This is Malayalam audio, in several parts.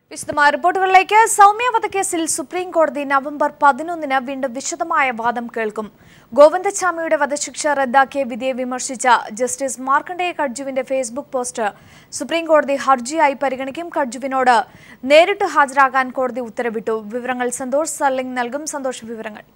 വിശദമായ റിപ്പോർട്ടുകളിലേക്ക് സൗമ്യ വധക്കേസിൽ സുപ്രീം കോടതി നവംബർ പതിനൊന്നിന് വീണ്ടും വിശദമായ വാദം കേൾക്കും ഗോവിന്ദസ്വാമിയുടെ വധശിക്ഷ റദ്ദാക്കിയ വിധിയെ വിമർശിച്ച ജസ്റ്റിസ് മാർക്കണ്ഡേയ കഡ്ജുവിന്റെ ഫേസ്ബുക്ക് പോസ്റ്റ് സുപ്രീം കോടതി ഹർജിയായി പരിഗണിക്കും കഡ്ജുവിനോട് നേരിട്ട് ഹാജരാകാൻ കോടതി ഉത്തരവിട്ടു വിവരങ്ങൾ സന്തോഷ് സർലിംഗ് നൽകും സന്തോഷ് വിവരങ്ങൾ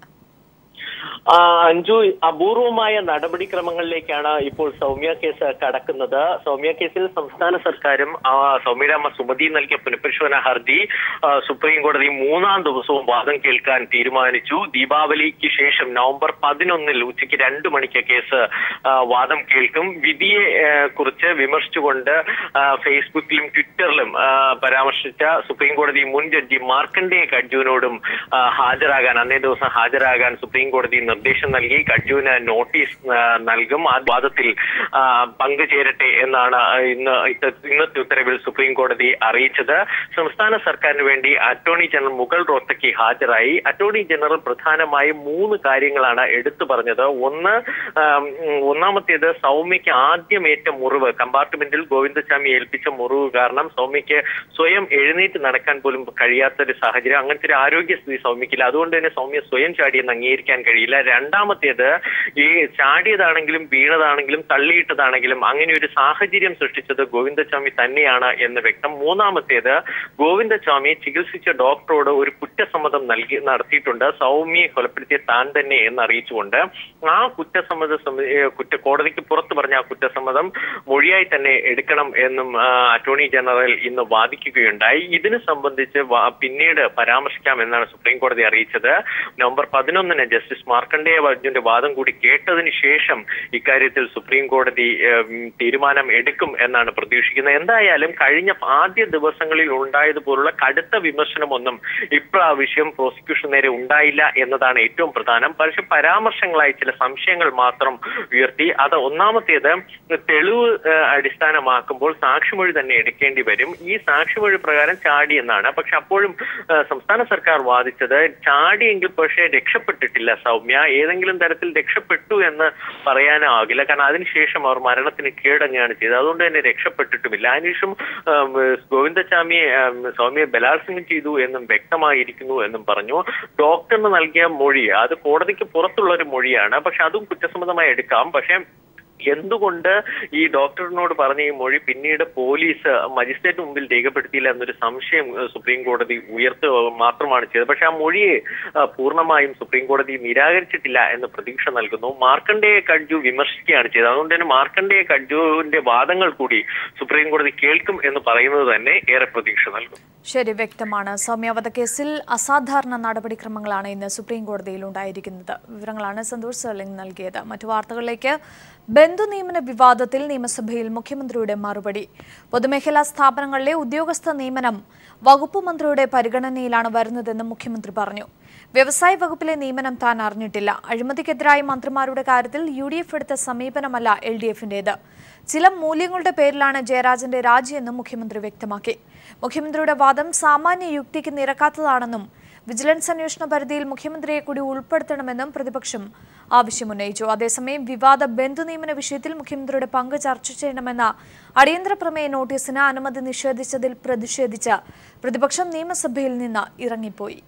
ആ, അഞ്ജു അപൂർവമായ നടപടിക്രമങ്ങളിലേക്കാണ് ഇപ്പോൾ സൗമ്യ കേസ് കടക്കുന്നത് സൗമ്യ കേസിൽ സംസ്ഥാന സർക്കാരും ആ, സൗമ്യയുടെ അമ്മ സുമതി നൽകിയ പുനഃപരിശോധന ഹർജി ആ, സുപ്രീം കോടതി മൂന്നാം ദിവസവും വാദം കേൾക്കാൻ തീരുമാനിച്ചു ദീപാവലിക്ക് ശേഷം നവംബർ പതിനൊന്നിൽ ഉച്ചയ്ക്ക് രണ്ടു മണിക്ക് കേസ് ആ, വാദം കേൾക്കും വിധിയെ ആ, കുറിച്ച് വിമർശിച്ചുകൊണ്ട് ആ, ഫേസ്ബുക്കിലും ട്വിറ്ററിലും ആ, പരാമർശിച്ച സുപ്രീം കോടതി മുൻ ജഡ്ജി മാർക്കണ്ഡേയ കഡ്ജുവിനോടും ആ, ഹാജരാകാൻ അന്നേ ദിവസം ഹാജരാകാൻ സുപ്രീം കോടതി നിർദ്ദേശം നൽകി കഡ്ജുവിന് നോട്ടീസ് ആ, നൽകും ആ വാദത്തിൽ ആ, പങ്കുചേരട്ടെ എന്നാണ് ഇന്ന് ഇത്ത- ഇന്നത്തെ ഉത്തരവിൽ സുപ്രീം കോടതി അറിയിച്ചത് സംസ്ഥാന സർക്കാരിന് വേണ്ടി അറ്റോർണി ജനറൽ മുഗൾ റോത്തക്കി ഹാജരായി അറ്റോർണി ജനറൽ പ്രധാനമായും മൂന്ന് കാര്യങ്ങളാണ് എടുത്തു പറഞ്ഞത് ഒന്ന് ആം, ഉം, ഒന്നാമത്തേത് സൗമ്യയ്ക്ക് ആദ്യം ഏറ്റ മുറിവ് കമ്പാർട്ട്മെന്റിൽ ഗോവിന്ദസ്വാമി ഏൽപ്പിച്ച മുറിവ് കാരണം സൗമ്യയ്ക്ക് സ്വയം എഴുന്നേറ്റ് നടക്കാൻ പോലും കഴിയാത്ത ഒരു സാഹചര്യം അങ്ങനത്തെ ഒരു ആരോഗ്യസ്ഥിതി സൗമ്യക്കില്ല അതുകൊണ്ട് തന്നെ സൗമ്യ സ്വയം ചാടിയെന്ന് അംഗീകരിക്കാൻ കഴിയില്ല രണ്ടാമത്തേത് ഈ ചാടിയതാണെങ്കിലും വീണതാണെങ്കിലും തള്ളിയിട്ടതാണെങ്കിലും അങ്ങനെ ഒരു സാഹചര്യം സൃഷ്ടിച്ചത് ഗോവിന്ദസ്വാമി തന്നെയാണ് എന്ന് വ്യക്തം മൂന്നാമത്തേത് ഗോവിന്ദസ്വാമി ചികിത്സിച്ച ഡോക്ടറോട് ഒരു കുറ്റസമ്മതം നൽകി നടത്തിയിട്ടുണ്ട് സൗമ്യയെ കൊലപ്പെടുത്തിയ താൻ തന്നെ എന്ന് അറിയിച്ചുകൊണ്ട് ആ കുറ്റസമ്മത സമ- ഏ, കുറ്റ കോടതിക്ക് പുറത്ത് പറഞ്ഞ ആ കുറ്റസമ്മതം മൊഴിയായി തന്നെ എടുക്കണം എന്നും ആ, അറ്റോർണി ജനറൽ ഇന്ന് വാദിക്കുകയുണ്ടായി ഇതിനെ സംബന്ധിച്ച് വാ- പിന്നീട് പരാമർശിക്കാം എന്നാണ് സുപ്രീം കോടതി അറിയിച്ചത് നവംബർ പതിനൊന്നിന് ജസ്റ്റിസ് മാർക്കണ്ഡേയ വർജുന്റെ വാദം കൂടി കേട്ടതിന് ശേഷം ഇക്കാര്യത്തിൽ സുപ്രീം കോടതി ഏം, തീരുമാനം എടുക്കും എന്നാണ് പ്രതീക്ഷിക്കുന്നത് എന്തായാലും കഴിഞ്ഞ ആദ്യ ദിവസങ്ങളിൽ ഉണ്ടായതുപോലുള്ള കടുത്ത വിമർശനമൊന്നും ഇപ്രാവശ്യം പ്രോസിക്യൂഷൻ നേരെ ഉണ്ടായില്ല എന്നതാണ് ഏറ്റവും പ്രധാനം പക്ഷെ പരാമർശങ്ങളായി ചില സംശയങ്ങൾ മാത്രം ഉയർത്തി അത് ഒന്നാമത്തേത് തെളിവ് ഏഹ്, അടിസ്ഥാനമാക്കുമ്പോൾ സാക്ഷിമൊഴി തന്നെ എടുക്കേണ്ടി വരും ഈ സാക്ഷിമൊഴി പ്രകാരം ചാടി എന്നാണ് പക്ഷെ അപ്പോഴും ഏഹ്, സംസ്ഥാന സർക്കാർ വാദിച്ചത് ചാടിയെങ്കിൽ പക്ഷേ രക്ഷപ്പെട്ടിട്ടില്ല സൗമ്യ ഏതെങ്കിലും തരത്തിൽ രക്ഷപ്പെട്ടു എന്ന് പറയാനാകില്ല കാരണം അതിനുശേഷം അവർ മരണത്തിന് കീഴടങ്ങുകയാണ് ചെയ്തത് അതുകൊണ്ട് തന്നെ രക്ഷപ്പെട്ടിട്ടുമില്ല അതിനുശേഷം ഏഹ്, ഗോവിന്ദസ്വാമിയെ ഏഹ്, സൗമ്യയെ ബലാത്സംഗം ചെയ്തു എന്നും വ്യക്തമായിരിക്കുന്നു എന്നും പറഞ്ഞു ഡോക്ടറിന് നൽകിയ മൊഴി അത് കോടതിക്ക് പുറത്തുള്ള ഒരു മൊഴിയാണ് പക്ഷെ അതും കുറ്റസമ്മതമായി എടുക്കാം പക്ഷെ എന്തുകൊണ്ട് ഈ ഡോക്ടറിനോട് പറഞ്ഞ ഈ മൊഴി പിന്നീട് പോലീസ് മജിസ്ട്രേറ്റ് മുമ്പിൽ രേഖപ്പെടുത്തിയില്ല എന്നൊരു സംശയം ഏഹ്, സുപ്രീം കോടതി ഉയർത്തുക മാത്രമാണ് ചെയ്തത് പക്ഷെ ആ മൊഴിയെ ഏഹ്, പൂർണ്ണമായും സുപ്രീം കോടതി നിരാകരിച്ചിട്ടില്ല എന്ന് പ്രതീക്ഷ നൽകുന്നു മാർക്കണ്ഡേയ കഡ്ജു വിമർശിക്കുകയാണ് ചെയ്തത് അതുകൊണ്ട് തന്നെ മാർക്കണ്ഡേയ കഡ്ജുവിന്റെ വാദങ്ങൾ കൂടി സുപ്രീം കോടതി കേൾക്കും എന്ന് പറയുന്നത് തന്നെ ഏറെ പ്രതീക്ഷ നൽകും ശരി വ്യക്തമാണ് സൗമ്യ വധക്കേസിൽ അസാധാരണ നടപടിക്രമങ്ങളാണ് ഇന്ന് സുപ്രീം കോടതിയിൽ ഉണ്ടായിരിക്കുന്നത് വിവരങ്ങളാണ് സന്തോഷ് സർലിംഗ് നൽകിയത് മറ്റു വാർത്തകളിലേക്ക് ബന്ധു നിയമന വിവാദത്തിൽ നിയമസഭയിൽ മുഖ്യമന്ത്രിയുടെ മറുപടി പൊതുമേഖലാ സ്ഥാപനങ്ങളിലെ ഉദ്യോഗസ്ഥ നിയമനം വകുപ്പ് മന്ത്രിയുടെ പരിഗണനയിലാണ് വരുന്നതെന്ന് മുഖ്യമന്ത്രി പറഞ്ഞു വ്യവസായ വകുപ്പിലെ നിയമനം താൻ അറിഞ്ഞിട്ടില്ല അഴിമതിക്കെതിരായ മന്ത്രിമാരുടെ കാര്യത്തിൽ യു ഡി എഫ് എടുത്ത സമീപനമല്ല എൽ ഡി എഫിന്റേത് ചില മൂല്യങ്ങളുടെ പേരിലാണ് ജയരാജന്റെ രാജിയെന്നും മുഖ്യമന്ത്രി വ്യക്തമാക്കി മുഖ്യമന്ത്രിയുടെ വാദം സാമാന്യ യുക്തിക്ക് നിരക്കാത്തതാണെന്നും വിജിലൻസ് അന്വേഷണ പരിധിയിൽ മുഖ്യമന്ത്രിയെ കൂടി ഉൾപ്പെടുത്തണമെന്നും പ്രതിപക്ഷം ആവശ്യമുന്നയിച്ചു അതേസമയം വിവാദ ബന്ധു നിയമന വിഷയത്തിൽ മുഖ്യമന്ത്രിയുടെ പങ്ക് ചർച്ച ചെയ്യണമെന്ന അടിയന്തര പ്രമേയ നോട്ടീസിന് അനുമതി നിഷേധിച്ചതിൽ പ്രതിഷേധിച്ച് പ്രതിപക്ഷം നിയമസഭയിൽ നിന്ന് ഇറങ്ങിപ്പോയി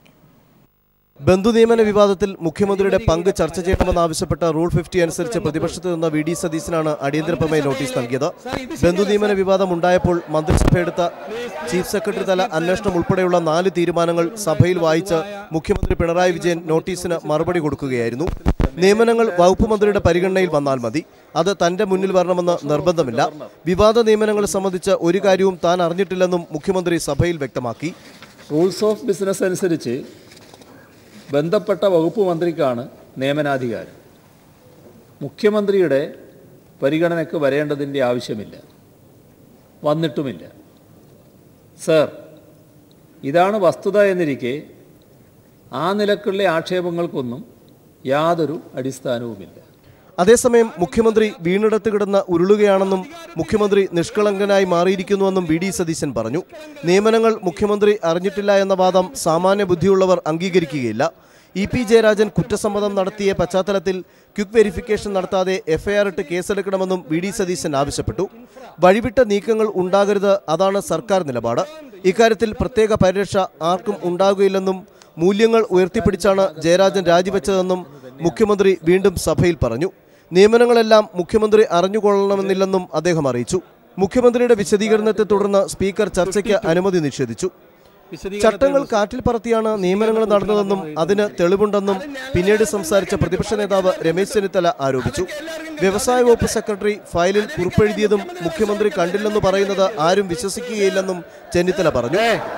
ബന്ധുനിയമന വിവാദത്തിൽ മുഖ്യമന്ത്രിയുടെ പങ്ക് ചർച്ച ചെയ്യണമെന്നാവശ്യപ്പെട്ട റൂൾ ഫിഫ്റ്റി അനുസരിച്ച് പ്രതിപക്ഷത്ത് നിന്ന വി ഡി സതീശനാണ് അടിയന്തര പ്രമേയ നോട്ടീസ് നൽകിയത് ബന്ധുനിയമന വിവാദം ഉണ്ടായപ്പോൾ മന്ത്രിസഭയെടുത്ത ചീഫ് സെക്രട്ടറി തല അന്വേഷണം ഉൾപ്പെടെയുള്ള നാല് തീരുമാനങ്ങൾ സഭയിൽ വായിച്ച് മുഖ്യമന്ത്രി പിണറായി വിജയൻ നോട്ടീസിന് മറുപടി കൊടുക്കുകയായിരുന്നു നിയമനങ്ങൾ വകുപ്പ് മന്ത്രിയുടെ പരിഗണനയിൽ വന്നാൽ മതി അത് തന്റെ മുന്നിൽ വരണമെന്ന് നിർബന്ധമില്ല വിവാദ നിയമനങ്ങൾ സംബന്ധിച്ച് ഒരു കാര്യവും താൻ അറിഞ്ഞിട്ടില്ലെന്നും മുഖ്യമന്ത്രി സഭയിൽ വ്യക്തമാക്കി റൂൾസ് ഓഫ് ബിസിനസ് അനുസരിച്ച് ബന്ധപ്പെട്ട വകുപ്പ് മന്ത്രിക്കാണ് നിയമനാധികാരം മുഖ്യമന്ത്രിയുടെ പരിഗണനയ്ക്ക് വരേണ്ടതിൻ്റെ ആവശ്യമില്ല വന്നിട്ടുമില്ല സർ ഇതാണ് വസ്തുത എന്നിരിക്കെ ആ നിലക്കുള്ള ആക്ഷേപങ്ങൾക്കൊന്നും യാതൊരു അടിസ്ഥാനവുമില്ല അതേസമയം മുഖ്യമന്ത്രി വീണിടത്ത് കിടന്ന് ഉരുളുകയാണെന്നും മുഖ്യമന്ത്രി നിഷ്കളങ്കനായി മാറിയിരിക്കുന്നുവെന്നും വി ഡി സതീശൻ പറഞ്ഞു നിയമനങ്ങൾ മുഖ്യമന്ത്രി അറിഞ്ഞിട്ടില്ല എന്ന വാദം സാമാന്യ ബുദ്ധിയുള്ളവർ അംഗീകരിക്കുകയില്ല ഇ പി ജയരാജൻ കുറ്റസമ്മതം നടത്തിയ പശ്ചാത്തലത്തിൽ ക്വിക്ക് വെരിഫിക്കേഷൻ നടത്താതെ എഫ്ഐആർ ഇട്ട് കേസെടുക്കണമെന്നും വി ഡി സതീശൻ ആവശ്യപ്പെട്ടു വഴിവിട്ട നീക്കങ്ങൾ ഉണ്ടാകരുത് അതാണ് സർക്കാർ നിലപാട് ഇക്കാര്യത്തിൽ പ്രത്യേക പരിരക്ഷ ആർക്കും ഉണ്ടാകുകയില്ലെന്നും മൂല്യങ്ങൾ ഉയർത്തിപ്പിടിച്ചാണ് ജയരാജൻ രാജിവെച്ചതെന്നും മുഖ്യമന്ത്രി വീണ്ടും സഭയിൽ പറഞ്ഞു നിയമനങ്ങളെല്ലാം മുഖ്യമന്ത്രി അറിഞ്ഞുകൊള്ളണമെന്നില്ലെന്നും അദ്ദേഹം അറിയിച്ചു മുഖ്യമന്ത്രിയുടെ വിശദീകരണത്തെ തുടർന്ന് സ്പീക്കർ ചർച്ചയ്ക്ക് അനുമതി നിഷേധിച്ചു ചട്ടങ്ങൾ കാറ്റിൽ പറത്തിയാണ് നിയമനങ്ങൾ നടന്നതെന്നും അതിന് തെളിവുണ്ടെന്നും പിന്നീട് സംസാരിച്ച പ്രതിപക്ഷ നേതാവ് രമേശ് ചെന്നിത്തല ആരോപിച്ചു വ്യവസായ വകുപ്പ് സെക്രട്ടറി ഫയലിൽ കുറിപ്പെഴുതിയതും മുഖ്യമന്ത്രി കണ്ടില്ലെന്ന് പറയുന്നത് ആരും വിശ്വസിക്കുകയില്ലെന്നും ചെന്നിത്തല പറഞ്ഞു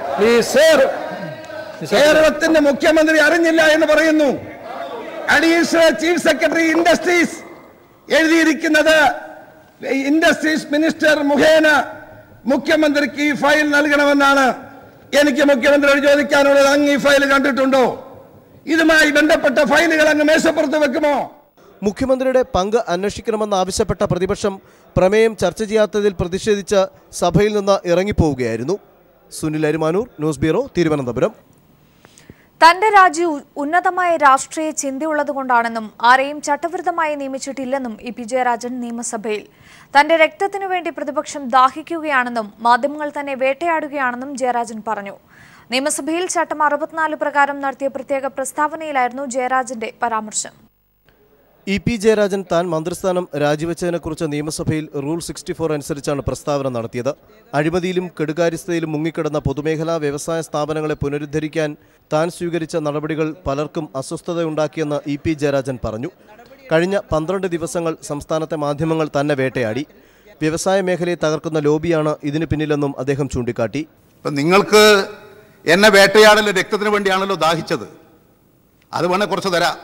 കേരളത്തിന്റെ മുഖ്യമന്ത്രി അറിഞ്ഞില്ല എന്ന് പറയുന്നു അഡീഷണൽ ചീഫ് സെക്രട്ടറി ഇൻഡസ്ട്രീസ് എഴുതിയിരിക്കുന്നത് ഇൻഡസ്ട്രീസ് മിനിസ്റ്റർ മുഖേന മുഖ്യമന്ത്രിക്ക് ഈ ഫയൽ നൽകണമെന്നാണ് എനിക്ക് മുഖ്യമന്ത്രിയോട് ചോദിക്കാനുള്ളത് അങ്ങ് ഈ ഫയൽ കണ്ടിട്ടുണ്ടോ ഇതുമായി ബന്ധപ്പെട്ട ഫയലുകൾ അങ്ങ് മേശപ്പുറത്ത് വെക്കുമോ മുഖ്യമന്ത്രിയുടെ പങ്ക് അന്വേഷിക്കണമെന്നാവശ്യപ്പെട്ട പ്രതിപക്ഷം പ്രമേയം ചർച്ച ചെയ്യാത്തതിൽ പ്രതിഷേധിച്ച് സഭയിൽ നിന്ന് ഇറങ്ങിപ്പോവുകയായിരുന്നു സുനിൽ അരിമാനൂർ ന്യൂസ് ബ്യൂറോ തിരുവനന്തപുരം തന്റെ രാജി ഉ- ഉന്നതമായ രാഷ്ട്രീയ ചിന്തയുള്ളതുകൊണ്ടാണെന്നും ആരെയും ചട്ടവിരുദ്ധമായി നിയമിച്ചിട്ടില്ലെന്നും ഇ പി ജയരാജൻ നിയമസഭയിൽ തന്റെ രക്തത്തിനു വേണ്ടി പ്രതിപക്ഷം ദാഹിക്കുകയാണെന്നും മാധ്യമങ്ങൾ തന്നെ വേട്ടയാടുകയാണെന്നും ജയരാജൻ പറഞ്ഞു നിയമസഭയിൽ ചട്ടം അറുപത്തിനാല് പ്രകാരം നടത്തിയ പ്രത്യേക പ്രസ്താവനയിലായിരുന്നു ജയരാജന്റെ പരാമർശം ഇ പി ജയരാജൻ താൻ മന്ത്രിസ്ഥാനം രാജിവെച്ചതിനെക്കുറിച്ച് നിയമസഭയിൽ റൂൾ സിക്സ്റ്റി ഫോർ അനുസരിച്ചാണ് പ്രസ്താവന നടത്തിയത് അഴിമതിയിലും കെടുകാര്യസ്ഥതയിലും മുങ്ങിക്കിടന്ന പൊതുമേഖലാ വ്യവസായ സ്ഥാപനങ്ങളെ പുനരുദ്ധരിക്കാൻ താൻ സ്വീകരിച്ച നടപടികൾ പലർക്കും അസ്വസ്ഥതയുണ്ടാക്കിയെന്ന് ഇ പി ജയരാജൻ പറഞ്ഞു കഴിഞ്ഞ പന്ത്രണ്ട് ദിവസങ്ങൾ സംസ്ഥാനത്തെ മാധ്യമങ്ങൾ തന്നെ വേട്ടയാടി വ്യവസായ മേഖലയെ തകർക്കുന്ന ലോബിയാണ് ഇതിന് പിന്നിലെന്നും അദ്ദേഹം ചൂണ്ടിക്കാട്ടി ഇപ്പം നിങ്ങൾക്ക് എന്നെ വേട്ടയാടൽ രക്തത്തിന് വേണ്ടിയാണല്ലോ ദാഹിച്ചത് അത് വേണേൽ കുറച്ച് തരാം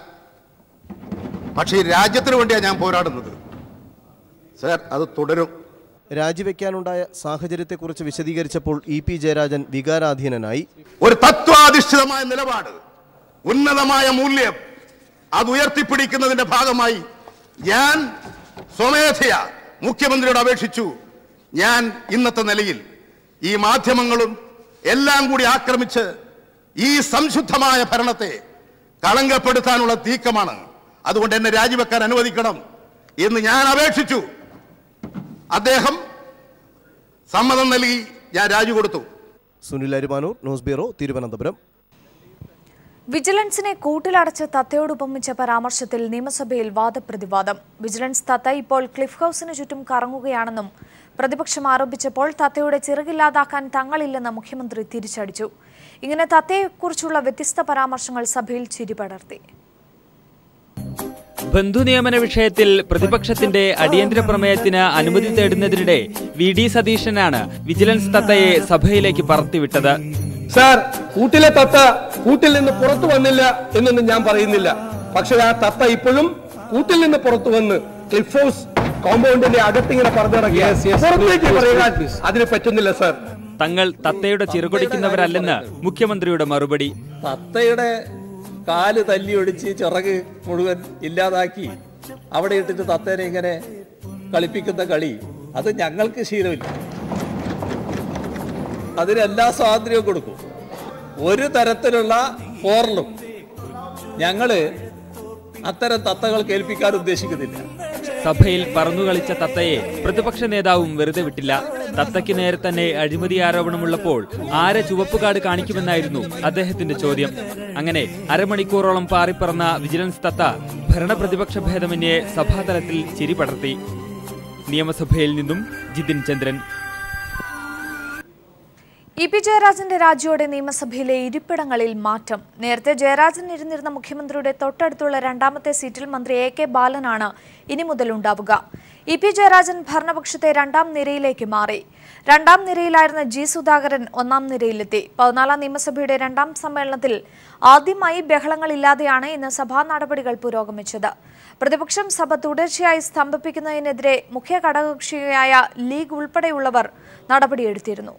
പക്ഷേ ഈ രാജ്യത്തിന് വേണ്ടിയാണ് ഞാൻ പോരാടുന്നത് സാർ അത് തുടരും രാജിവെക്കാനുണ്ടായ സാഹചര്യത്തെക്കുറിച്ച് വിശദീകരിച്ചപ്പോൾ ഇ പി ജയരാജൻ വികാരാധീനനായി ഒരു തത്വാധിഷ്ഠിതമായ നിലപാട് ഉന്നതമായ മൂല്യം അത് ഉയർത്തിപ്പിടിക്കുന്നതിന്റെ ഭാഗമായി ഞാൻ സ്വമേധയ മുഖ്യമന്ത്രിയോട് അപേക്ഷിച്ചു ഞാൻ ഇന്നത്തെ നിലയിൽ ഈ മാധ്യമങ്ങളും എല്ലാം കൂടി ആക്രമിച്ച് ഈ സംശുദ്ധമായ ഭരണത്തെ കളങ്കപ്പെടുത്താനുള്ള നീക്കമാണ് അതുകൊണ്ട് എന്നെ രാജിവെക്കാൻ അനുവദിക്കണം എന്ന് ഞാൻ അപേക്ഷിച്ചു അദ്ദേഹം സമ്മതം നൽകി ഞാൻ രാജി കൊടുത്തു സുനിൽ അരിമാനൂർ ന്യൂസ് ബ്യൂറോ തിരുവനന്തപുരം വിജിലൻസിനെ കൂട്ടിലടച്ച് തത്തയോട് ഉപമിച്ച പരാമർശത്തിൽ നിയമസഭയിൽ വാദപ്രതിവാദം വിജിലൻസ് തത്ത ഇപ്പോൾ ക്ലിഫ് ഹൌസിന് ചുറ്റും കറങ്ങുകയാണെന്നും പ്രതിപക്ഷം ആരോപിച്ചപ്പോൾ തത്തയുടെ ചിറകില്ലാതാക്കാൻ തങ്ങളില്ലെന്ന് മുഖ്യമന്ത്രി തിരിച്ചടിച്ചു ഇങ്ങനെ തത്തയെക്കുറിച്ചുള്ള വ്യത്യസ്ത പരാമർശങ്ങൾ സഭയിൽ ചിരി പടർത്തി ബന്ധുനിയമന വിഷയത്തിൽ പ്രതിപക്ഷത്തിന്റെ അടിയന്തര പ്രമേയത്തിന് അനുമതി തേടുന്നതിനിടെ വി ഡി സതീശനാണ് വിജിലൻസ് തത്തയെ സഭയിലേക്ക് പറത്തിവിട്ടത് സാർ കൂട്ടിലെ തത്ത കൂട്ടിൽ നിന്ന് പുറത്തു വന്നില്ല എന്നൊന്നും ഞാൻ പറയുന്നില്ല പക്ഷെ ആ തത്ത ഇപ്പോഴും കൂട്ടിൽ നിന്ന് പുറത്തു വന്ന് ക്ലിഫ് ഹൗസ് കോമ്പൗണ്ടിന്റെ അകത്തിങ്ങനെ പറഞ്ഞിറങ്ങിയ പുറത്തേക്ക് പറയാൻ അതിന് പറ്റുന്നില്ല സാർ തങ്ങൾ തത്തയുടെ ചിറകൊടിക്കുന്നവരല്ലെന്ന് മുഖ്യമന്ത്രിയുടെ മറുപടി തത്തയുടെ കാല് തല്ലി ഒടിച്ച് ചിറക് മുഴുവൻ ഇല്ലാതാക്കി അവിടെ ഇട്ടിട്ട് തത്തേനെ ഇങ്ങനെ കളിപ്പിക്കുന്ന കളി അത് ഞങ്ങൾക്ക് ശീലമില്ല അതിന് എല്ലാ സ്വാതന്ത്ര്യവും കൊടുക്കും ഒരു തരത്തിലുള്ള പോറലും ഞങ്ങള് അത്തരം തത്തകൾ കേൾപ്പിക്കാൻ ഉദ്ദേശിക്കുന്നില്ല സഭയിൽ പറന്നുകളിച്ച തത്തയെ പ്രതിപക്ഷ നേതാവും വെറുതെ വിട്ടില്ല തത്തയ്ക്ക് നേരെ തന്നെ അഴിമതി ആരോപണമുള്ളപ്പോൾ ആരെ ചുവപ്പുകാട് കാണിക്കുമെന്നായിരുന്നു അദ്ദേഹത്തിന്റെ ചോദ്യം അങ്ങനെ അരമണിക്കൂറോളം പാറിപ്പറന്ന വിജിലൻസ് തത്ത ഭരണപ്രതിപക്ഷ ഭേദമന്യേ സഭാതലത്തിൽ ചിരി പടർത്തി നിയമസഭയിൽ നിന്നും ജിതിൻ ചന്ദ്രൻ ഇ പി ജയരാജന്റെ രാജിയോടെ നിയമസഭയിലെ ഇരിപ്പിടങ്ങളിൽ മാറ്റം നേരത്തെ ജയരാജൻ ഇരുന്നിരുന്ന മുഖ്യമന്ത്രിയുടെ തൊട്ടടുത്തുള്ള രണ്ടാമത്തെ സീറ്റിൽ മന്ത്രി എ കെ ബാലനാണ് ഇനി മുതൽ ഉണ്ടാവുക ഇ പി ജയരാജൻ ഭരണപക്ഷത്തെ രണ്ടാം നിരയിലേക്ക് മാറി രണ്ടാം നിരയിലായിരുന്ന ജി സുധാകരൻ ഒന്നാം നിരയിലെത്തി പതിനാലാം നിയമസഭയുടെ രണ്ടാം സമ്മേളനത്തിൽ ആദ്യമായി ബഹളങ്ങളില്ലാതെയാണ് ഇന്ന് സഭാ നടപടികൾ പുരോഗമിച്ചത് പ്രതിപക്ഷം സഭ തുടർച്ചയായി സ്തംഭിപ്പിക്കുന്നതിനെതിരെ മുഖ്യ ഘടകകക്ഷിയായ ലീഗ് ഉൾപ്പെടെയുള്ളവർ നടപടിയെടുത്തിരുന്നു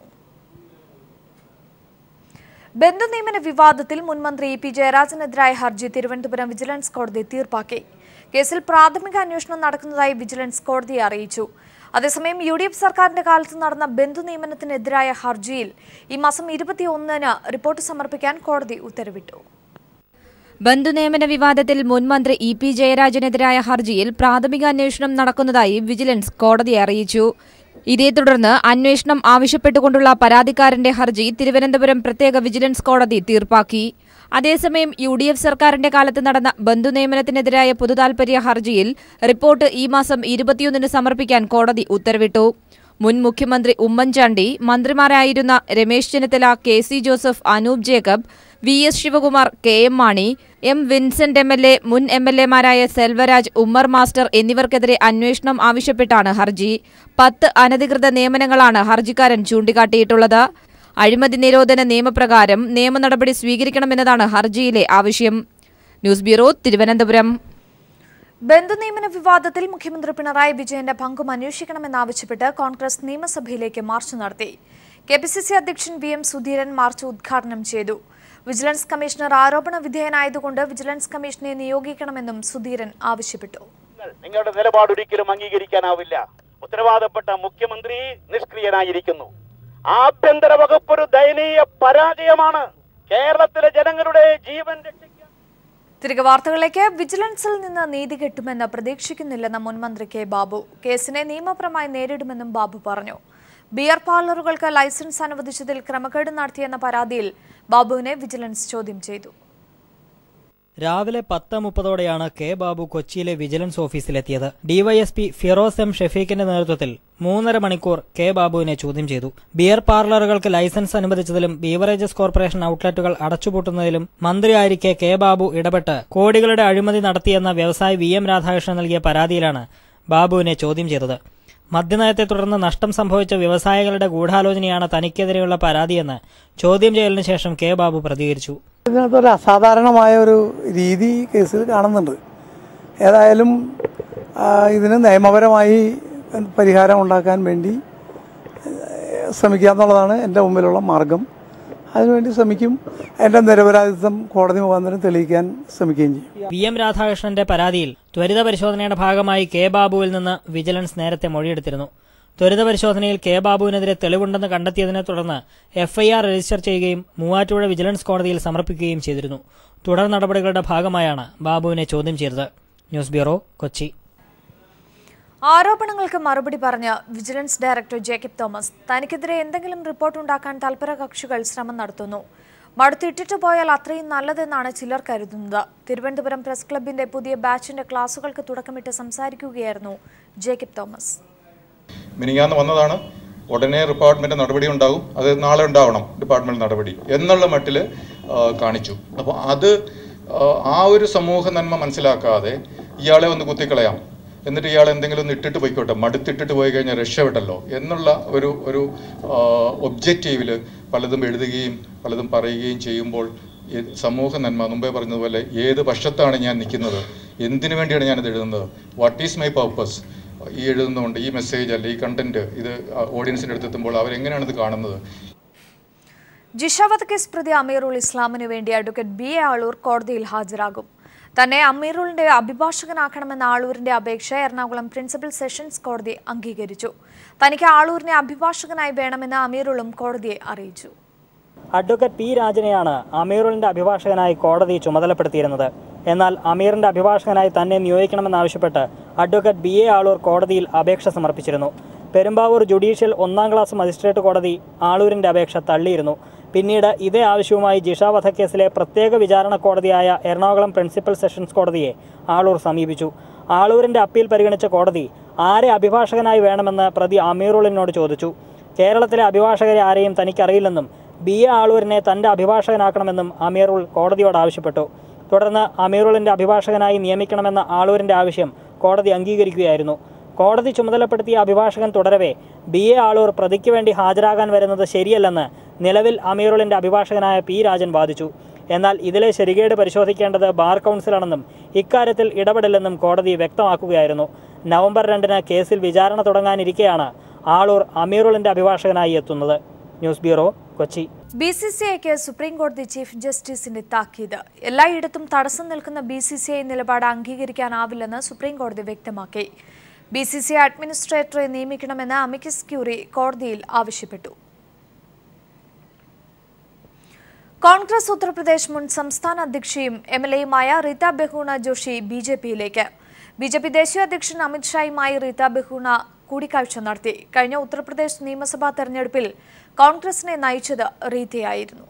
ബന്ധുനിയമന വിവാദത്തിൽ മുൻമന്ത്രി ഇ പി ജയരാജനെതിരായ ഹർജി തിരുവനന്തപുരം വിജിലൻസ് കോടതി തീർപ്പാക്കി കേസിൽ പ്രാഥമിക അന്വേഷണം നടക്കുന്നതായി വിജിലൻസ് കോടതിയെ അറിയിച്ചു അതേസമയം യു ഡി എഫ് സർക്കാരിന്റെ കാലത്ത് നടന്ന ബന്ധു നിയമനത്തിനെതിരായ ഹർജിയിൽ ഈ മാസം ഇരുപത്തിയൊന്നിന് റിപ്പോർട്ട് സമർപ്പിക്കാൻ കോടതി ഉത്തരവിട്ടു ബന്ധുനിയമന വിവാദത്തിൽ മുൻ മന്ത്രി ഇ പി ജയരാജനെതിരായ ഹർജിയിൽ പ്രാഥമിക അന്വേഷണം നടക്കുന്നതായി വിജിലൻസ് കോടതിയെ അറിയിച്ചു ഇതേ തുടർന്ന് അന്വേഷണം ആവശ്യപ്പെട്ടുകൊണ്ടുള്ള പരാതിക്കാരന്റെ ഹർജി തിരുവനന്തപുരം പ്രത്യേക വിജിലൻസ് കോടതി തീർപ്പാക്കി അതേസമയം യു ഡി എഫ് സർക്കാരിന്റെ കാലത്ത് നടന്ന ബന്ധുനിയമനത്തിനെതിരായ പൊതുതാൽപര്യ ഹർജിയിൽ റിപ്പോർട്ട് ഈ മാസം ഇരുപത്തിയൊന്നിന് സമർപ്പിക്കാൻ കോടതി ഉത്തരവിട്ടു മുൻ മുഖ്യമന്ത്രി ഉമ്മൻചാണ്ടി മന്ത്രിമാരായിരുന്ന Ramesh Chennithala K C Joseph Anoop Jacob V S Sivakumar K M Mani M Vincent M L A മുൻ എം എൽ എമാരായ സെൽവരാജ് ഉമ്മർ മാസ്റ്റർ എന്നിവർക്കെതിരെ അന്വേഷണം ആവശ്യപ്പെട്ടാണ് ഹർജി പത്ത് അനധികൃത നിയമനങ്ങളാണ് ഹർജിക്കാരൻ ചൂണ്ടിക്കാട്ടിയിട്ടുള്ളത് അഴിമതി നിരോധന നിയമപ്രകാരം നിയമ നടപടി സ്വീകരിക്കണമെന്നതാണ് ഹർജിയിലെ ആവശ്യം ന്യൂസ് ബ്യൂറോ തിരുവനന്തപുരം ബന്ധുനിയമന വിവാദത്തിൽ മുഖ്യമന്ത്രി പിണറായി വിജയന്റെ പങ്കും അന്വേഷിക്കണമെന്നാവശ്യപ്പെട്ട് കോൺഗ്രസ് നിയമസഭയിലേക്ക് മാർച്ച് നടത്തി കെ പി സി സി അധ്യക്ഷൻ വി എം സുധീരൻ മാർച്ച് ഉദ്ഘാടനം ചെയ്തു വിജിലൻസ് കമ്മീഷണർ ആരോപണ വിധേയനായതുകൊണ്ട് വിജിലൻസ് കമ്മീഷനെ നിയോഗിക്കണമെന്നും സുധീരൻ ആവശ്യപ്പെട്ടു നിങ്ങളുടെ നിലപാട് ഒരിക്കലും അംഗീകരിക്കാനാവില്ല ഉത്തരവാദപ്പെട്ട മുഖ്യമന്ത്രി നിഷ്ക്രിയനായിരിക്കുന്നു ആഭ്യന്തര വകുപ്പ് ഒരു ദയനീയ പരാജയമാണ് കേരളത്തിലെ ജനങ്ങളുടെ ജീവൻ രക്ഷിക്കാൻ തിരികെ വാർത്തകളിലേക്ക് വിജിലൻസിൽ നിന്ന് നീതി കിട്ടുമെന്ന് പ്രതീക്ഷിക്കുന്നില്ലെന്ന് മുൻമന്ത്രി കെ ബാബു കേസിനെ നിയമപരമായി നേരിടുമെന്നും ബാബു പറഞ്ഞു ബിയർ പാർലറുകൾക്ക് ലൈസൻസ് അനുവദിച്ചതിൽ ക്രമക്കേട് നടത്തിയെന്ന പരാതിയിൽ ബാബുവിനെ വിജിലൻസ് ചോദ്യം ചെയ്തു രാവിലെ പത്ത് മുപ്പതോടെയാണ് കെ ബാബു കൊച്ചിയിലെ വിജിലൻസ് ഓഫീസിലെത്തിയത് ഡിവൈഎസ്പി ഫിറോസ് എം ഷെഫീഖിന്റെ നേതൃത്വത്തിൽ മൂന്നര മണിക്കൂർ കെ ബാബുവിനെ ചോദ്യം ചെയ്തു ബിയർ പാർലറുകൾക്ക് ലൈസൻസ് അനുവദിച്ചതിലും ബീവറേജസ് കോർപ്പറേഷൻ ഔട്ട്ലെറ്റുകൾ അടച്ചുപൂട്ടുന്നതിലും മന്ത്രിയായിരിക്കെ കെ ബാബു ഇടപെട്ട് കോടികളുടെ അഴിമതി നടത്തിയെന്ന വ്യവസായി വി എം രാധാകൃഷ്ണൻ നൽകിയ പരാതിയിലാണ് ബാബുവിനെ ചോദ്യം ചെയ്തത് മദ്യനയത്തെ തുടർന്ന് നഷ്ടം സംഭവിച്ച വ്യവസായികളുടെ ഗൂഢാലോചനയാണ് തനിക്കെതിരെയുള്ള പരാതിയെന്ന് ചോദ്യം ചെയ്യലിന് ശേഷം കെ ബാബു പ്രതികരിച്ചു ഇതിനകത്തൊരു അസാധാരണമായ ഒരു രീതി ഈ കേസിൽ കാണുന്നുണ്ട് ഏതായാലും ആ, ഇതിന് നിയമപരമായി പരിഹാരം ഉണ്ടാക്കാൻ വേണ്ടി ഏഹ്, ശ്രമിക്കുക എന്നുള്ളതാണ് എൻ്റെ മുമ്പിലുള്ള മാർഗം അതിനുവേണ്ടി ശ്രമിക്കും എൻ്റെ നിരപരാധിത്വം കോടതി മുഖാന്തരം തെളിയിക്കാൻ ശ്രമിക്കുകയും ചെയ്യും വി എം രാധാകൃഷ്ണന്റെ പരാതിയിൽ ത്വരിത പരിശോധനയുടെ ഭാഗമായി കെ ബാബുവിൽ നിന്ന് വിജിലൻസ് നേരത്തെ മൊഴിയെടുത്തിരുന്നു ത്വരിത പരിശോധനയിൽ കെ ബാബുവിനെതിരെ തെളിവുണ്ടെന്ന് കണ്ടെത്തിയതിനെ തുടർന്ന് എഫ്ഐആർ രജിസ്റ്റർ ചെയ്യുകയും മൂവാറ്റുപുഴ വിജിലൻസ് കോടതിയിൽ സമർപ്പിക്കുകയും ചെയ്തിരുന്നു തുടർ നടപടികളുടെ ഭാഗമായാണ് ബാബുവിനെ ചോദ്യം ചെയ്തത് ന്യൂസ് ബ്യൂറോ കൊച്ചി ആരോപണങ്ങൾക്ക് മറുപടി പറഞ്ഞ വിജിലൻസ് ഡയറക്ടർ ജേക്കബ് തോമസ് തനിക്കെതിരെ എന്തെങ്കിലും റിപ്പോർട്ട് ഉണ്ടാക്കാൻ തൽപര കക്ഷികൾ ശ്രമം നടത്തുന്നു മടുത്തിട്ടിട്ട് പോയാൽ അത്രയും നല്ലതെന്നാണ് ചിലർ കരുതുന്നത് തിരുവനന്തപുരം പ്രസ് ക്ലബിന്റെ പുതിയ ബാച്ചിന്റെ ക്ലാസുകൾക്ക് തുടക്കമിട്ട് സംസാരിക്കുകയായിരുന്നു ജേക്കബ് തോമസ് മിനിങ്ങാന്ന് വന്നതാണ് ഉടനെ ഡിപ്പാർട്ട്മെന്റ് നടപടി ഉണ്ടാകും അത് നാളെ ഉണ്ടാവണം ഡിപ്പാർട്ട്മെന്റ് നടപടി എന്നുള്ള മട്ടിൽ കാണിച്ചു അപ്പോൾ അത് ആ, ആ ഒരു സമൂഹ നന്മ മനസ്സിലാക്കാതെ ഇയാളെ ഒന്ന് കുത്തിക്കളയാം എന്നിട്ട് ഇയാൾ എന്തെങ്കിലും ഒന്ന് ഇട്ടിട്ട് പോയിക്കോട്ടെ മടുത്തിട്ടിട്ട് പോയി കഴിഞ്ഞാൽ രക്ഷപ്പെട്ടല്ലോ എന്നുള്ള ഒരു ഒരു ഒബ്ജക്റ്റീവിൽ പലതും എഴുതുകയും പലതും പറയുകയും ചെയ്യുമ്പോൾ ഈ സമൂഹ നന്മ മുമ്പേ പറഞ്ഞതുപോലെ ഏത് പക്ഷത്താണ് ഞാൻ നിൽക്കുന്നത് എന്തിനു വേണ്ടിയാണ് ഞാനിത് എഴുതുന്നത് വാട്ട് ഈസ് മൈ പർപ്പസ് ഈ എഴുതുന്നതുകൊണ്ട് ഈ മെസ്സേജ് അല്ല ഈ കണ്ടന്റ് ഇത് ഓഡിയൻസിൻ്റെ അടുത്തെത്തുമ്പോൾ അവരെങ്ങനെയാണ് ഇത് കാണുന്നത് ജിഷ വധക്കേസ് പ്രതി അമീറുൽ ഇസ്ലാമിനു വേണ്ടി അഡ്വക്കേറ്റ് ബി എ ആളൂർ കോടതിയിൽ ഹാജരാകും തന്നെ അമീറുളിന്റെ അഭിഭാഷകനാക്കണമെന്ന ആളൂരിന്റെ അപേക്ഷ എറണാകുളം പ്രിൻസിപ്പൽ സെഷൻസ് കോടതി അംഗീകരിച്ചു തനിക്ക് ആളൂരിനെ അഭിഭാഷകനായി വേണമെന്ന് അമീറുളും കോടതിയെ അറിയിച്ചു അഡ്വക്കേറ്റ് പി രാജനെയാണ് അമീറുലിന്റെ അഭിഭാഷകനായി കോടതി ചുമതലപ്പെടുത്തിയിരുന്നത് എന്നാൽ അമീറിന്റെ അഭിഭാഷകനായി തന്നെ നിയോഗിക്കണമെന്നാവശ്യപ്പെട്ട് അഡ്വക്കേറ്റ് ബി എ ആളൂർ കോടതിയിൽ അപേക്ഷ സമർപ്പിച്ചിരുന്നു പെരുമ്പാവൂർ ജുഡീഷ്യൽ ഒന്നാം ക്ലാസ് മജിസ്ട്രേറ്റ് കോടതി ആളൂരിന്റെ അപേക്ഷ തള്ളിയിരുന്നു പിന്നീട് ഇതേ ആവശ്യവുമായി ജിഷ വധക്കേസിലെ പ്രത്യേക വിചാരണ കോടതിയായ എറണാകുളം പ്രിൻസിപ്പൽ സെഷൻസ് കോടതിയെ ആളൂർ സമീപിച്ചു ആളൂരിന്റെ അപ്പീൽ പരിഗണിച്ച കോടതി ആരെ അഭിഭാഷകനായി വേണമെന്ന് പ്രതി അമീറുളിനോട് ചോദിച്ചു കേരളത്തിലെ അഭിഭാഷകരെ ആരെയും തനിക്കറിയില്ലെന്നും ബി എ ആളൂരിനെ തന്റെ അഭിഭാഷകനാക്കണമെന്നും അമീറുൾ കോടതിയോട് ആവശ്യപ്പെട്ടു തുടർന്ന് അമീറുളിന്റെ അഭിഭാഷകനായി നിയമിക്കണമെന്ന ആളൂരിന്റെ ആവശ്യം കോടതി അംഗീകരിക്കുകയായിരുന്നു കോടതി ചുമതലപ്പെടുത്തിയ അഭിഭാഷകൻ തുടരവെ ബി എ ആളൂർ പ്രതിക്ക് വേണ്ടി ഹാജരാകാൻ വരുന്നത് ശരിയല്ലെന്ന് നിലവിൽ അമീറുളിന്റെ അഭിഭാഷകനായ പി രാജൻ വാദിച്ചു എന്നാൽ ഇതിലെ ശരികേട് പരിശോധിക്കേണ്ടത് ബാർ കൗൺസിലാണെന്നും ഇക്കാര്യത്തിൽ ഇടപെടില്ലെന്നും കോടതി വ്യക്തമാക്കുകയായിരുന്നു നവംബർ രണ്ടിന് കേസിൽ വിചാരണ തുടങ്ങാനിരിക്കെയാണ് ആളൂർ അമീറുളിന്റെ അഭിഭാഷകനായി എത്തുന്നത് news bureau Kochi B C C ഐക്ക് സുപ്രീം കോടതി ചീഫ് ജസ്റ്റിസിന്റെ താക്കീത് എല്ലായിടത്തും തടസ്സം നിൽക്കുന്ന ബി സി സി ഐ നിലപാട് അംഗീകരിക്കാനാവില്ലെന്ന് സുപ്രീം കോടതി വ്യക്തമാക്കി ബി സി സി ഐ അഡ്മിനിസ്ട്രേറ്ററെ നിയമിക്കണമെന്ന് അമിക്കസ് ക്യൂറി കോടതിയിൽ ആവശ്യപ്പെട്ടു കോൺഗ്രസ് ഉത്തർപ്രദേശ് മുൻ സംസ്ഥാന അധ്യക്ഷയും എം എൽ എയുമായ റീത ബെഹൂണ ജോഷി ബി ജെ പിയിലേക്ക് ബി ജെ പി ദേശീയ അധ്യക്ഷൻ അമിത്ഷായുമായി റീത ബെഹൂണ കൂടിക്കാഴ്ച നടത്തി കഴിഞ്ഞ ഉത്തർപ്രദേശ് നിയമസഭാ തെരഞ്ഞെടുപ്പിൽ കോൺഗ്രസിനെ നയിച്ചത് റീതയായിരുന്നു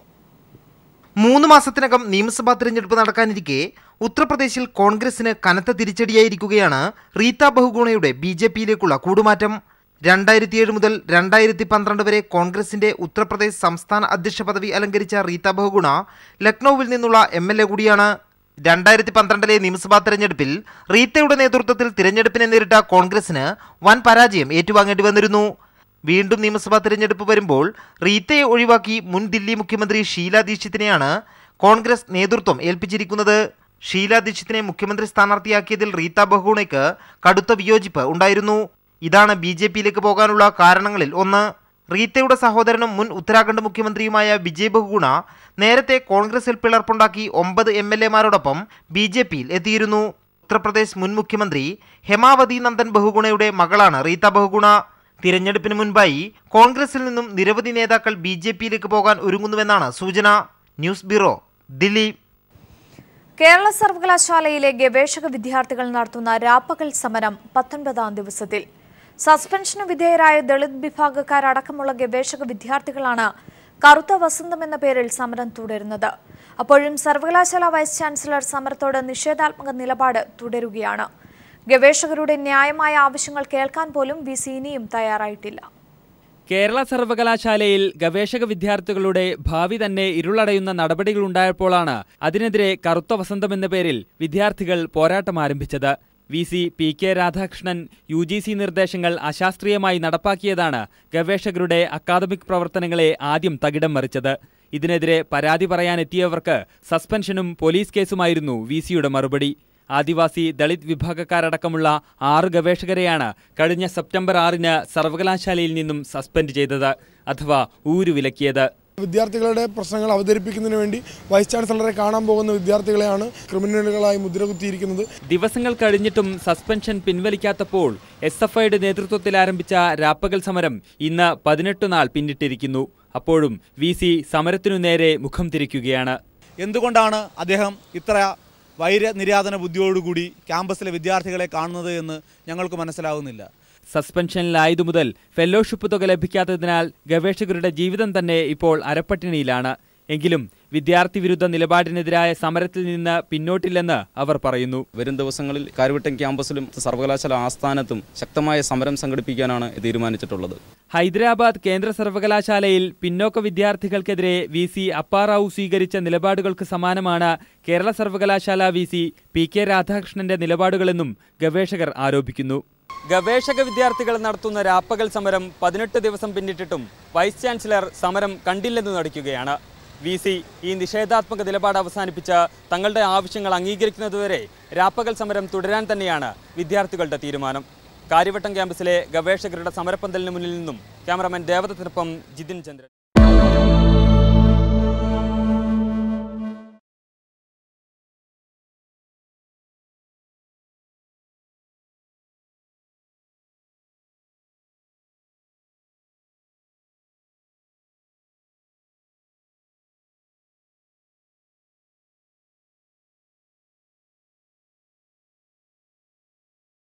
മൂന്ന് മാസത്തിനകം നിയമസഭാ തിരഞ്ഞെടുപ്പ് നടക്കാനിരിക്കെ ഉത്തർപ്രദേശിൽ കോൺഗ്രസിന് കനത്ത തിരിച്ചടിയായിരിക്കുകയാണ് റീത്ത ബഹുഗുണയുടെ ബി ജെ പിയിലേക്കുള്ള കൂടുമാറ്റം രണ്ടായിരത്തി ഏഴ് മുതൽ രണ്ടായിരത്തി പന്ത്രണ്ട് വരെ കോൺഗ്രസിന്റെ ഉത്തർപ്രദേശ് സംസ്ഥാന അധ്യക്ഷ പദവി അലങ്കരിച്ച റീത്ത ബഹുഗുണ ലക്നൌവിൽ നിന്നുള്ള എം എൽ എ കൂടിയാണ് രണ്ടായിരത്തി പന്ത്രണ്ടിലെ നിയമസഭാ തെരഞ്ഞെടുപ്പിൽ റീത്തയുടെ നേതൃത്വത്തിൽ തിരഞ്ഞെടുപ്പിനെ നേരിട്ട കോൺഗ്രസിന് വൻ പരാജയം ഏറ്റുവാങ്ങേണ്ടി വന്നിരുന്നു വീണ്ടും നിയമസഭാ തിരഞ്ഞെടുപ്പ് വരുമ്പോൾ റീത്തയെ ഒഴിവാക്കി മുൻ ദില്ലി മുഖ്യമന്ത്രി ഷീല ദീക്ഷിത്തിനെയാണ് കോൺഗ്രസ് നേതൃത്വം ഏൽപ്പിച്ചിരിക്കുന്നത് ഷീല ദീക്ഷിത്തിനെ മുഖ്യമന്ത്രി സ്ഥാനാർത്ഥിയാക്കിയതിൽ റീത്ത ബഹുഗുണയ്ക്ക് കടുത്ത വിയോജിപ്പ് ഉണ്ടായിരുന്നു ഇതാണ് ബി ജെ പിയിലേക്ക് പോകാനുള്ള കാരണങ്ങളിൽ ഒന്ന് റീത്തയുടെ സഹോദരനും മുൻ ഉത്തരാഖണ്ഡ് മുഖ്യമന്ത്രിയുമായ വിജയ് ബഹുഗുണ നേരത്തെ കോൺഗ്രസിൽ പിളർപ്പുണ്ടാക്കി ഒമ്പത് എം എൽ എമാരോടൊപ്പം ബി ജെ പിയിൽ എത്തിയിരുന്നു ഉത്തർപ്രദേശ് മുൻ മുഖ്യമന്ത്രി ഹെമാവതി നന്ദൻ ബഹുഗുണയുടെ മകളാണ് റീത്ത ബഹുഗുണ തിരഞ്ഞെടുപ്പിന് മുൻപായി കോൺഗ്രസിൽ നിന്നും നിരവധി നേതാക്കൾ ബി ജെ പിയിലേക്ക് പോകാൻ ഒരുങ്ങുന്നുവെന്നാണ് സൂചന ന്യൂസ് ബ്യൂറോ ദില്ലി കേരള സർവകലാശാലയിലെ ഗവേഷക വിദ്യാർത്ഥികൾ നടത്തുന്ന രാപ്പകൽ സമരം പത്തൊൻപതാം ദിവസത്തിൽ സസ്പെൻഷന് വിധേയരായ ദളിത് വിഭാഗക്കാരടക്കമുള്ള ഗവേഷക വിദ്യാർത്ഥികളാണ് കറുത്ത വസന്തം എന്ന പേരിൽ സമരം തുടരുന്നത് അപ്പോഴും സർവകലാശാല വൈസ് ചാൻസലർ സമരത്തോട് നിഷേധാത്മക നിലപാട് തുടരുകയാണ് ഗവേഷകരുടെ ന്യായമായ ആവശ്യങ്ങൾ കേൾക്കാൻ പോലും വി സി ഇനിയും തയ്യാറായിട്ടില്ല കേരള സർവകലാശാലയിൽ ഗവേഷക വിദ്യാർത്ഥികളുടെ ഭാവി തന്നെ ഇരുളടയുന്ന നടപടികളുണ്ടായപ്പോഴാണ് അതിനെതിരെ കറുത്ത വസന്തം എന്ന പേരിൽ വിദ്യാർത്ഥികൾ പോരാട്ടം ആരംഭിച്ചത് V C P K Radhakrishnan U G C നിർദ്ദേശങ്ങൾ അശാസ്ത്രീയമായി നടപ്പാക്കിയതാണ് ഗവേഷകരുടെ അക്കാദമിക് പ്രവർത്തനങ്ങളെ ആദ്യം തകിടം മറിച്ചത് ഇതിനെതിരെ പരാതി പറയാനെത്തിയവർക്ക് സസ്പെൻഷനും പോലീസ് കേസുമായിരുന്നു വി സിയുടെ മറുപടി ആദിവാസി ദളിത് വിഭാഗക്കാരടക്കമുള്ള ആറ് ഗവേഷകരെയാണ് കഴിഞ്ഞ സെപ്റ്റംബർ ആറിന് സർവകലാശാലയിൽ നിന്നും സസ്പെൻഡ് ചെയ്തത് അഥവാ ഊരുവിലക്കിയത് വിദ്യാർത്ഥികളുടെ പ്രശ്നങ്ങൾ അവതരിപ്പിക്കുന്നതിന് വേണ്ടി വൈസ് ചാൻസലറെ കാണാൻ പോകുന്ന വിദ്യാർത്ഥികളെയാണ് ക്രിമിനലുകളായി മുദ്രകുത്തിയിരിക്കുന്നത് ദിവസങ്ങൾ കഴിഞ്ഞിട്ടും സസ്പെൻഷൻ പിൻവലിക്കാത്തപ്പോൾ എസ് എഫ് ഐയുടെ നേതൃത്വത്തിൽ ആരംഭിച്ച രാപ്പകൽ സമരം ഇന്ന് പതിനെട്ട് നാൾ പിന്നിട്ടിരിക്കുന്നു അപ്പോഴും വി സി സമരത്തിനു നേരെ മുഖം തിരിക്കുകയാണ് എന്തുകൊണ്ടാണ് അദ്ദേഹം ഇത്ര വൈരനിര്യാതന ബുദ്ധിയോടുകൂടി ക്യാമ്പസിലെ വിദ്യാർത്ഥികളെ കാണുന്നത് എന്ന് ഞങ്ങൾക്ക് മനസ്സിലാകുന്നില്ല സസ്പെൻഷനിലായതു മുതൽ ഫെലോഷിപ്പ് തുക ലഭിക്കാത്തതിനാൽ ഗവേഷകരുടെ ജീവിതം തന്നെ ഇപ്പോൾ അരപ്പട്ടിണിയിലാണ് എങ്കിലും വിദ്യാർത്ഥി വിരുദ്ധ നിലപാടിനെതിരായ സമരത്തിൽ നിന്ന് പിന്നോട്ടില്ലെന്ന് അവർ പറയുന്നു വരും ദിവസങ്ങളിൽ കാര്യവട്ടം ക്യാമ്പസിലും സർവകലാശാല ആസ്ഥാനത്തും ശക്തമായ സമരം സംഘടിപ്പിക്കാനാണ് തീരുമാനിച്ചിട്ടുള്ളത് ഹൈദരാബാദ് കേന്ദ്ര സർവകലാശാലയിൽ പിന്നോക്ക വിദ്യാർത്ഥികൾക്കെതിരെ വി സി അപ്പാറാവു സ്വീകരിച്ച നിലപാടുകൾക്ക് സമാനമാണ് കേരള സർവകലാശാല വി സി പി കെ രാധാകൃഷ്ണന്റെ നിലപാടുകളെന്നും ഗവേഷകർ ആരോപിക്കുന്നു ഗവേഷക വിദ്യാർത്ഥികൾ നടത്തുന്ന രാപ്പകൽ സമരം പതിനെട്ട് ദിവസം പിന്നിട്ടിട്ടും വൈസ് ചാൻസലർ സമരം കണ്ടില്ലെന്ന് നടിക്കുകയാണ് വി സി ഈ നിഷേധാത്മക നിലപാട് അവസാനിപ്പിച്ച് തങ്ങളുടെ ആവശ്യങ്ങൾ അംഗീകരിക്കുന്നതുവരെ രാപ്പകൽ സമരം തുടരാൻ തന്നെയാണ് വിദ്യാർത്ഥികളുടെ തീരുമാനം കാര്യവട്ടം ക്യാമ്പസിലെ ഗവേഷകരുടെ സമരപ്പന്തലിന് മുന്നിൽ നിന്നും ക്യാമറാമാൻ ദേവദത്തിനൊപ്പം ജിതിൻ ചന്ദ്രൻ